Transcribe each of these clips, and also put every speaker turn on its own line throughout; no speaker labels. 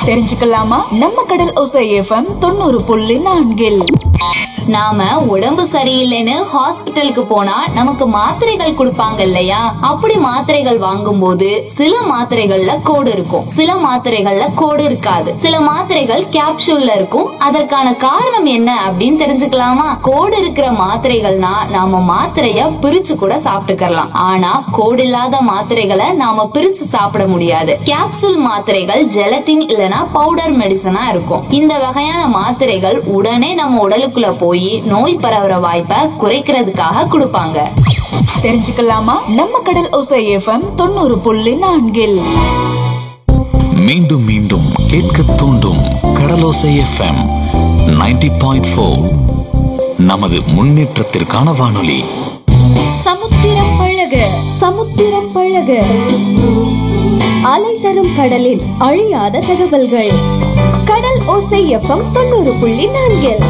தெரிஞ்சுக்கலாமா நம்ம கடல் ஓசை எஃப்எம் தொண்ணூறு புள்ளி நான்கில்
நாம உடம்பு சரியில்லைன்னு ஹாஸ்பிட்டலுக்கு போனா நமக்கு மாத்திரைகள் கொடுப்பாங்க இல்லையா அப்படி மாத்திரைகள் வாங்கும்போது சில மாத்திரைகள்ல கோடு இருக்கும் சில மாத்திரைகள்ல கோடு இருக்காது சில மாத்திரைகள் கேப்சூல்ல இருக்கும் அதற்கான காரணம் என்ன அப்படின்னு தெரிஞ்சுக்கலாமா கோடு இருக்கிற மாத்திரைகள்னா நாம மாத்திரைய பிரிச்சு கூட சாப்பிட்டுக்கலாம் ஆனா கோடு இல்லாத மாத்திரைகளை நாம பிரிச்சு சாப்பிட முடியாது கேப்சூல் மாத்திரைகள் ஜெலட்டின் இல்லனா பவுடர் மெடிசனா இருக்கும் இந்த வகையான மாத்திரைகள் உடனே நம்ம உடலுக்குள்ள போய் நோய் பரவுற வாய்ப்பை குறைக்கிறதுக்காக கொடுப்பாங்க
தெரிஞ்சுக்கலாமா நம்ம கடல் ஓசை எஃப்எம் தொண்ணூறு புள்ளி நான்கில்
மீண்டும் மீண்டும் கேட்க தூண்டும் கடலோசை எஃப்எம் 90.4 பாயிண்ட் ஃபோர் நமது முன்னேற்றத்திற்கான வானொலி
சமுத்திரம் பழக சமுத்திரம் பழக அலை தரும் கடலில் அழியாத தகவல்கள் கடல் ஓசை எஃப்எம் தொண்ணூறு புள்ளி நான்கில்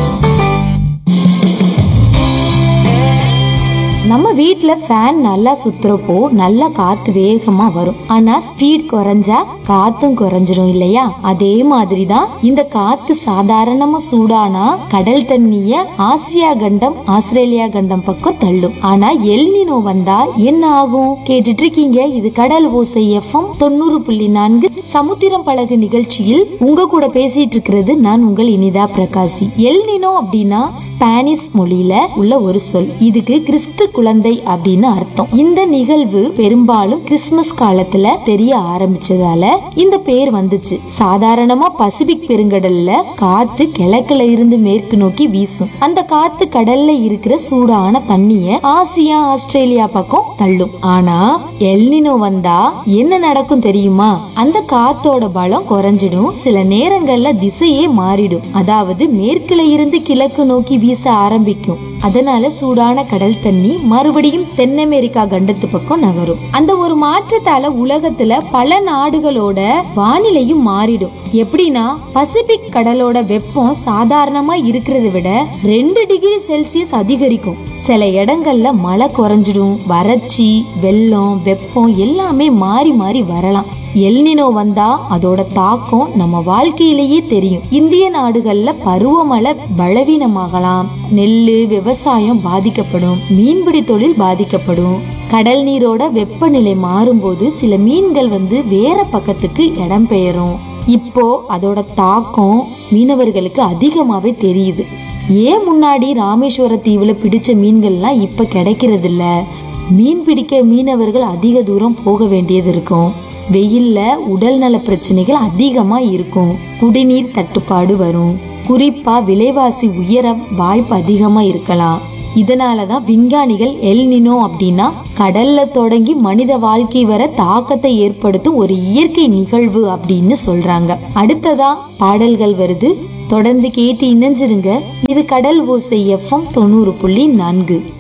நம்ம வீட்ல ஃபேன் நல்லா சுத்துறப்போ நல்லா காத்து வேகமா வரும் ஆனா ஸ்பீட் குறைஞ்சா காத்தும் குறைஞ்சிரும் இல்லையா அதே மாதிரி தான் இந்த காத்து சாதாரணமா சூடானா கடல் தண்ணிய ஆசியா கண்டம் ஆஸ்திரேலியா கண்டம் பக்கம் தள்ளும் ஆனா எல்னினோ வந்தா என்ன ஆகும் கேட்டுட்டு இருக்கீங்க இது கடல் ஓசை எஃப்எம் தொண்ணூறு புள்ளி நான்கு சமுத்திரம் பழகு நிகழ்ச்சியில் உங்க கூட பேசிட்டு இருக்கிறது நான் உங்கள் இனிதா பிரகாசி எல்னினோ அப்படின்னா ஸ்பானிஷ் மொழியில உள்ள ஒரு சொல் இதுக்கு கிறிஸ்து குழந்தை அப்படின்னு அர்த்தம் இந்த நிகழ்வு பெரும்பாலும் கிறிஸ்துமஸ் காலத்துல தெரிய ஆரம்பிச்சதால இந்த பேர் வந்துச்சு சாதாரணமா பசிபிக் பெருங்கடல்ல காத்து கிழக்குல இருந்து மேற்கு நோக்கி வீசும் அந்த காத்து கடல்ல இருக்கிற சூடான தண்ணிய ஆசியா ஆஸ்திரேலியா பக்கம் தள்ளும் ஆனா எல்னினோ வந்தா என்ன நடக்கும் தெரியுமா அந்த காத்தோட பலம் குறைஞ்சிடும் சில நேரங்கள்ல திசையே மாறிடும் அதாவது மேற்குல இருந்து கிழக்கு நோக்கி வீச ஆரம்பிக்கும் அதனால சூடான கடல் தண்ணி மறுபடியும் தென் அமெரிக்கா கண்டத்து பக்கம் நகரும் அந்த ஒரு மாற்றத்தால உலகத்துல பல நாடுகளோட வானிலையும் மாறிடும் எப்படின்னா பசிபிக் கடலோட வெப்பம் சாதாரணமா இருக்கிறத விட ரெண்டு டிகிரி செல்சியஸ் அதிகரிக்கும் சில இடங்கள்ல மழை குறைஞ்சிடும் வறட்சி வெள்ளம் வெப்பம் எல்லாமே மாறி மாறி வரலாம் எல்னினோ வந்தா அதோட தாக்கம் நம்ம வாழ்க்கையிலேயே தெரியும் இந்திய நாடுகள்ல பருவமழை பலவீனமாகலாம் நெல்லு விவசாயம் பாதிக்கப்படும் மீன்பிடி தொழில் பாதிக்கப்படும் கடல் நீரோட வெப்பநிலை மாறும்போது சில மீன்கள் வந்து வேற பக்கத்துக்கு இடம்பெயரும் இப்போ அதோட தாக்கம் மீனவர்களுக்கு அதிகமாவே தெரியுது ஏன் முன்னாடி ராமேஸ்வர தீவுல பிடிச்ச மீன்கள்லாம் இப்ப கிடைக்கிறது இல்ல மீன் பிடிக்க மீனவர்கள் அதிக தூரம் போக வேண்டியது இருக்கும் வெயில்ல உடல்நல பிரச்சனைகள் அதிகமா இருக்கும் குடிநீர் தட்டுப்பாடு வரும் குறிப்பா விலைவாசி உயர வாய்ப்பு அதிகமா இருக்கலாம் இதனாலதான் விஞ்ஞானிகள் எல்னினோ அப்படின்னா கடல்ல தொடங்கி மனித வாழ்க்கை வர தாக்கத்தை ஏற்படுத்தும் ஒரு இயற்கை நிகழ்வு அப்படின்னு சொல்றாங்க அடுத்ததா பாடல்கள் வருது தொடர்ந்து கேட்டு இணைஞ்சிருங்க இது கடல் ஓசை எஃப்எம் தொண்ணூறு புள்ளி நான்கு